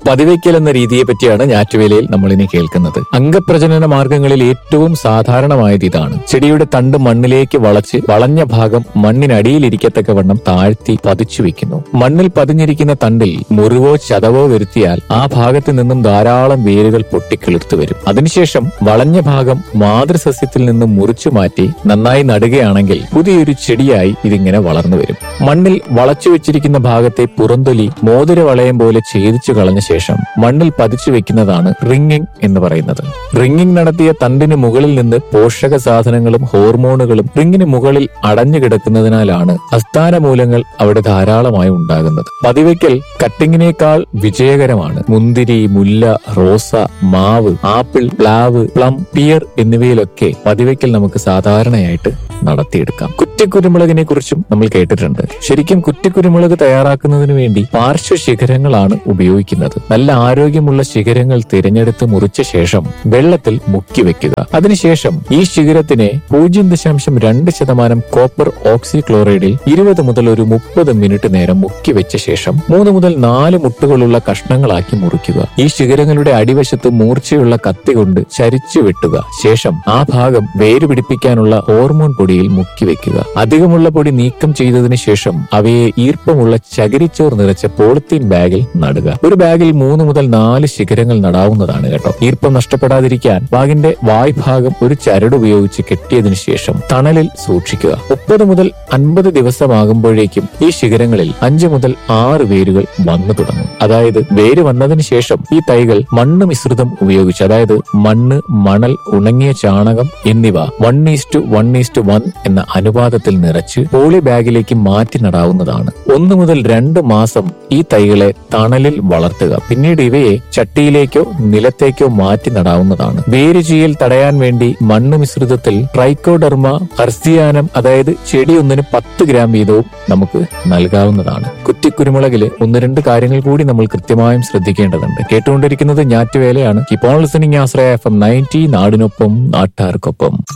പതിവയ്ക്കൽ എന്ന രീതിയെ പറ്റിയാണ് ഞാറ്റുവേലയിൽ നമ്മൾ ഇനി കേൾക്കുന്നത് അംഗപ്രജനന മാർഗങ്ങളിൽ ഏറ്റവും സാധാരണമായത് ഇതാണ് ചെടിയുടെ തണ്ട് മണ്ണിലേക്ക് വളച്ച് വളഞ്ഞ ഭാഗം മണ്ണിനടിയിലിരിക്കത്തക്കവണ്ണം താഴ്ത്തി പതിച്ചു വെക്കുന്നു മണ്ണിൽ പതിഞ്ഞിരിക്കുന്ന തണ്ടിൽ മുറിവോ ചതവോ വരുത്തിയാൽ ആ ഭാഗത്ത് നിന്നും ധാരാളം വേരുകൾ പൊട്ടിക്കിളിർത്തു വരും അതിനുശേഷം വളഞ്ഞ ഭാഗം മാതൃസസ്യത്തിൽ നിന്നും മുറിച്ചു മാറ്റി നന്നായി നടുകയാണെങ്കിൽ പുതിയൊരു ചെടിയായി ഇതിങ്ങനെ വളർന്നു വരും മണ്ണിൽ വളച്ചു വെച്ചിരിക്കുന്ന ഭാഗത്തെ പുറന്തൊലി മോതിര വളയം പോലെ ഛേദിച്ചു കളഞ്ഞ ശേഷം മണ്ണിൽ പതിച്ചു വെക്കുന്നതാണ് റിങ്ങിംഗ് എന്ന് പറയുന്നത് റിങ്ങിംഗ് നടത്തിയ തണ്ടിന് മുകളിൽ നിന്ന് പോഷക സാധനങ്ങളും ഹോർമോണുകളും റിങ്ങിന് മുകളിൽ അടഞ്ഞു കിടക്കുന്നതിനാലാണ് അസ്ഥാന മൂലങ്ങൾ അവിടെ ധാരാളമായി ഉണ്ടാകുന്നത് പതിവയ്ക്കൽ കട്ടിങ്ങിനേക്കാൾ വിജയകരമാണ് മുന്തിരി മുല്ല റോസ മാവ് ആപ്പിൾ പ്ലാവ് പ്ലം പിയർ എന്നിവയിലൊക്കെ പതിവയ്ക്കൽ നമുക്ക് സാധാരണയായിട്ട് നടത്തിയെടുക്കാം കുറ്റിക്കുരുമുളകിനെ കുറിച്ചും നമ്മൾ കേട്ടിട്ടുണ്ട് ശരിക്കും കുറ്റിക്കുരുമുളക് തയ്യാറാക്കുന്നതിന് വേണ്ടി പാർശ്വ ശിഖരങ്ങളാണ് ഉപയോഗിക്കുന്നത് നല്ല ആരോഗ്യമുള്ള ശിഖരങ്ങൾ തിരഞ്ഞെടുത്ത് മുറിച്ച ശേഷം വെള്ളത്തിൽ മുക്കി വെക്കുക അതിനുശേഷം ഈ ശിഖരത്തിനെ പൂജ്യം ദശാംശം രണ്ട് ശതമാനം കോപ്പർ ഓക്സി ക്ലോറൈഡിൽ ഇരുപത് മുതൽ ഒരു മുപ്പത് മിനിറ്റ് നേരം മുക്കി വെച്ച ശേഷം മൂന്ന് മുതൽ നാല് മുട്ടുകളുള്ള കഷ്ണങ്ങളാക്കി മുറിക്കുക ഈ ശിഖരങ്ങളുടെ അടിവശത്ത് മൂർച്ചയുള്ള കത്തി കൊണ്ട് ചരിച്ചു വെട്ടുക ശേഷം ആ ഭാഗം വേര് പിടിപ്പിക്കാനുള്ള ഹോർമോൺ പൊടിയിൽ മുക്കി വെക്കുക അധികമുള്ള പൊടി നീക്കം ചെയ്തതിനു ശേഷം അവയെ ഈർപ്പമുള്ള ചകിരിച്ചോർ നിറച്ച പോളിത്തീൻ ബാഗിൽ നടുക ഒരു ബാഗിൽ മൂന്ന് മുതൽ നാല് ശിഖരങ്ങൾ നടാവുന്നതാണ് കേട്ടോ ഈർപ്പം നഷ്ടപ്പെടാതിരിക്കാൻ ബാഗിന്റെ വായ്ഭാഗം ഒരു ചരട് ഉപയോഗിച്ച് കെട്ടിയതിനു ശേഷം തണലിൽ സൂക്ഷിക്കുക മുപ്പത് മുതൽ അൻപത് ദിവസമാകുമ്പോഴേക്കും ഈ ശിഖരങ്ങളിൽ അഞ്ച് മുതൽ ആറ് വേരുകൾ വന്നു തുടങ്ങും അതായത് വേര് വന്നതിന് ശേഷം ഈ തൈകൾ മണ്ണ് മിശ്രിതം ഉപയോഗിച്ച് അതായത് മണ്ണ് മണൽ ഉണങ്ങിയ ചാണകം എന്നിവ one is to one is to one എന്ന അനുപാതത്തിൽ നിറച്ച് പോളി ബാഗിലേക്ക് മാറ്റി നടാവുന്നതാണ് ഒന്ന് മുതൽ രണ്ട് മാസം ഈ തൈകളെ തണലിൽ വളർത്തുക പിന്നീട് ഇവയെ ചട്ടിയിലേക്കോ നിലത്തേക്കോ മാറ്റി നടാവുന്നതാണ് വേര് ചെയ്യൽ തടയാൻ വേണ്ടി മണ്ണ് മിശ്രിതത്തിൽ ട്രൈക്കോഡർമ ഹർസിയാനം അതായത് ചെടി ഒന്നിന് പത്ത് ഗ്രാം വീതവും നമുക്ക് നൽകാവുന്നതാണ് കുറ്റിക്കുരുമുളകില് ഒന്ന് രണ്ട് കാര്യങ്ങൾ കൂടി നമ്മൾ കൃത്യമായും ശ്രദ്ധിക്കേണ്ടതുണ്ട് കേട്ടുകൊണ്ടിരിക്കുന്നത് ഞാറ്റുവേലയാണ് keep on listening Ashraya F M ninety നാടിനൊപ്പം നാട്ടാർക്കൊപ്പം